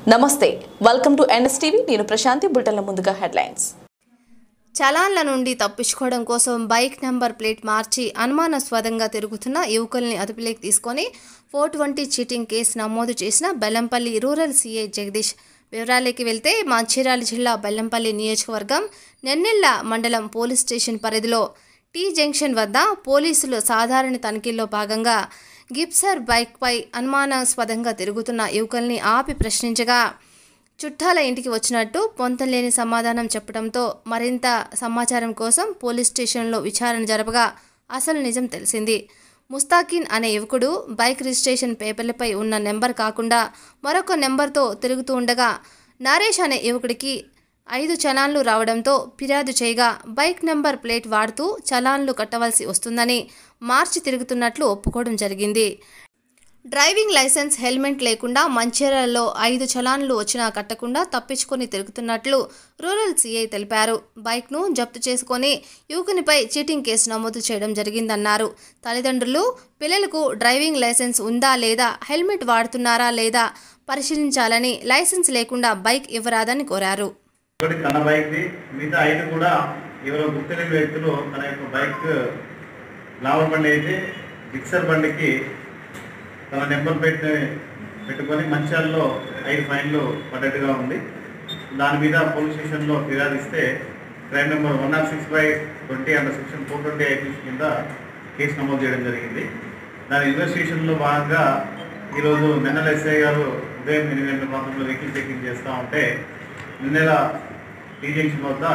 నమస్తే welcome to NSTV నేను ప్రశాంతి బుల్టన్ల ముందుగా హెడ్లైన్స్ చలాన్ల నుండి తప్పించుకోవడం కోసం బైక్ నంబర్ ప్లేట్ మార్చి అనుమానాస్పదంగా తిరుగుతున్న యువకుల్ని అదుపులోకి తీసుకొని ఫోర్ ట్వంటీ చీటింగ్ కేసు నమోదు చేసిన బెల్లంపల్లి రూరల్ సీఐ జగదీష్ వివరాలకి వెళ్తే మంచిర్యాల జిల్లా బెల్లంపల్లి నియోజకవర్గం నెన్నెళ్ల మండలం పోలీస్ స్టేషన్ పరిధిలో టీ జంక్షన్ వద్ద పోలీసులు సాధారణ తనిఖీల్లో భాగంగా గిప్సర్ బైక్పై అనుమానాస్పదంగా తిరుగుతున్న యువకుల్ని ఆపి ప్రశ్నించగా చుట్టాల ఇంటికి వచ్చినట్టు పొంతలేని సమాధానం చెప్పడంతో మరింత సమాచారం కోసం పోలీస్ స్టేషన్లో విచారణ జరపగా అసలు నిజం తెలిసింది ముస్తాకిన్ అనే యువకుడు బైక్ రిజిస్ట్రేషన్ పేపర్లపై ఉన్న నెంబర్ కాకుండా మరొక నెంబర్తో తిరుగుతూ ఉండగా నరేష్ అనే యువకుడికి ఐదు చలాన్లు రావడంతో ఫిర్యాదు చేయగా బైక్ నెంబర్ ప్లేట్ వాడుతూ చలాన్లు కట్టవలసి వస్తుందని మార్చి తిరుగుతున్నట్లు ఒప్పుకోవడం జరిగింది డ్రైవింగ్ లైసెన్స్ హెల్మెట్ లేకుండా మంచిర్యాలలో ఐదు చలాన్లు వచ్చినా కట్టకుండా తప్పించుకొని తిరుగుతున్నట్లు రూరల్ సీఐ తెలిపారు బైక్ను జప్తు చేసుకొని యువకునిపై చీటింగ్ కేసు నమోదు చేయడం జరిగిందన్నారు తల్లిదండ్రులు పిల్లలకు డ్రైవింగ్ లైసెన్స్ ఉందా లేదా హెల్మెట్ వాడుతున్నారా లేదా పరిశీలించాలని లైసెన్స్ లేకుండా బైక్ ఇవ్వరాదని కోరారు ఒకటి తన బైక్ది మిగతా ఐదు కూడా ఎవరో గుర్తులేని వ్యక్తులు తన యొక్క బైక్ లావర్ బండి అయితే జిక్సర్ బండికి తన నెంబర్ పెట్టి పెట్టుకొని మంచాల్లో ఐదు ఫైన్లు పడ్డట్టుగా ఉంది దాని మీద పోలీస్ స్టేషన్లో ఫిర్యాదు ఇస్తే crime number one nought six by twenty under section four twenty eight కింద కేసు నమోదు చేయడం జరిగింది దాని ఇన్వెస్టిగేషన్లో భాగంగా ఈరోజు నిన్నల ఎస్ఐ గారు ఉదయం ఎనిమిది గంటల ప్రాంతంలో వెహికల్ చెకింగ్ చేస్తూ ఉంటే నిన్నెల టీ జంక్షన్ వద్ద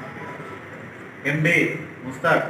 ఎండి ముస్తాక్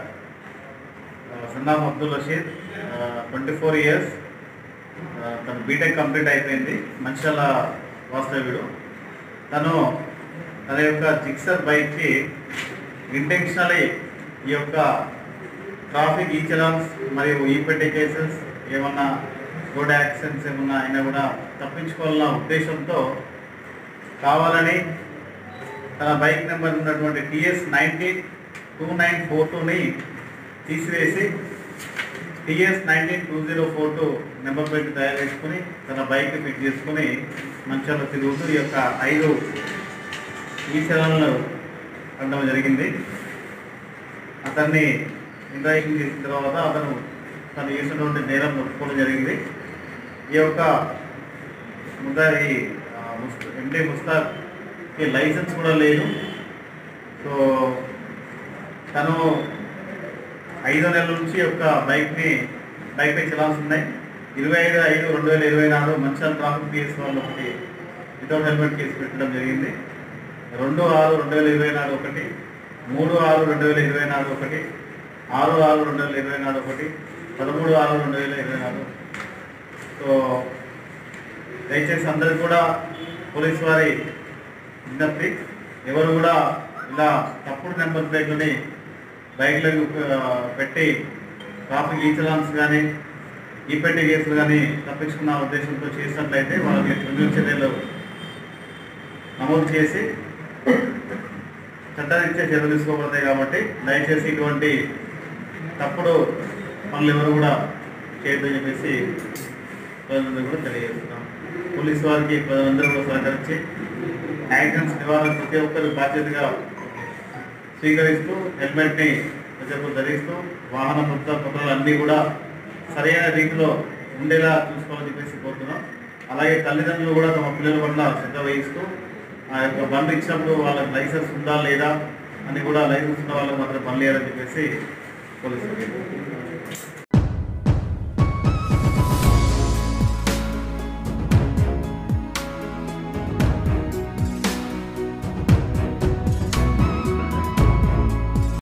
సన్నాం Abdul Rashid twenty four years తను బీటెక్ కంప్లీట్ అయిపోయింది మంచిర్యాల వాస్తవ్యుడు తను తన యొక్క జిక్సర్ బైక్కి ఇంటెన్షనలీ ఈ యొక్క ట్రాఫిక్ ఈ చలాన్స్ మరియు ఈ పెట్టే కేసెస్ ఏమన్నా రోడ్ యాక్సిడెంట్స్ ఏమన్నా అయినా కూడా తప్పించుకోవాలన్న ఉద్దేశంతో కావాలని తన బైక్ నెంబర్ ఉన్నటువంటి TS nineteen two nine four టూని తీసివేసి TS nineteen two zero four two number plate తయారు చేసుకుని తన బైక్ ఫిట్ చేసుకుని మంచాల్లో తిరుగుతూ ఈ యొక్క ఐదు ఈ చలనలు అనడం జరిగింది అతన్ని ఇంట్రాక్షన్ చేసిన తర్వాత అతను తను చేసినటువంటి నేరం ఒప్పుకోవడం జరిగింది ఈ యొక్క ముద్దాయి ఎండి ముస్తాక్కి లైసెన్స్ కూడా లేదు సో తను ఐదో నెలల నుంచి యొక్క బైక్ని బైక్ పై చలాల్సి ఉన్నాయి ఇరవై ఐదు ఐదు రెండు వేల ఇరవై నాలుగు మంచాల ట్రాఫిక్ పిఎస్ వాళ్ళు ఒకటి వితౌట్ హెల్మెట్ కేసు పెట్టడం జరిగింది రెండు ఆరు రెండు వేల ఇరవై నాలుగు ఒకటి మూడు ఆరు రెండు వేల ఇరవై నాలుగు ఒకటి ఆరు ఆరు రెండు వేల ఇరవై నాలుగు ఒకటి పదమూడు ఆరు రెండు వేల ఇరవై నాలుగు సో దయచేసి అందరికి కూడా పోలీస్ వారి విజ్ఞప్తి ఎవరు కూడా ఇలా తప్పుడు నెంబర్ ప్లేట్లని బైక్లకు ఆ, పెట్టి ట్రాఫిక్ ఈచలాన్స్ కానీ ఈ పెట్టే కేసులు కానీ తప్పించుకున్న ఉద్దేశంతో చేసినట్లయితే వాళ్ళకి క్రిమినల్ చర్యలు నమోదు చేసి చట్టానిచ్చే చర్యలు తీసుకోబడతాయి కాబట్టి దయచేసి ఇటువంటి తప్పుడు పనులు ఎవరు కూడా చేయొద్దని చెప్పేసి ప్రజలందరూ కూడా తెలియజేస్తున్నాం పోలీసు వారికి ప్రజలందరూ కూడా సహకరించి యాక్సిడెంట్స్ నివారణ ప్రతి ఒక్కరు బాధ్యతగా స్వీకరిస్తూ హెల్మెట్ని ప్రతి ఒక్కరు ధరిస్తూ వాహన పత్ర పత్రాలు అన్నీ కూడా సరైన రీతిలో ఉండేలా చూసుకోవాలని చెప్పేసి కోరుతున్నాం అలాగే తల్లిదండ్రులు కూడా తమ పిల్లల పట్ల శ్రద్ధ వహిస్తూ ఆ యొక్క బండి ఇచ్చినప్పుడు వాళ్ళకి లైసెన్స్ ఉందా లేదా అని కూడా లైసెన్స్ ఉన్న వాళ్ళకి మాత్రం బండి వేయాలని చెప్పేసి పోలీసులు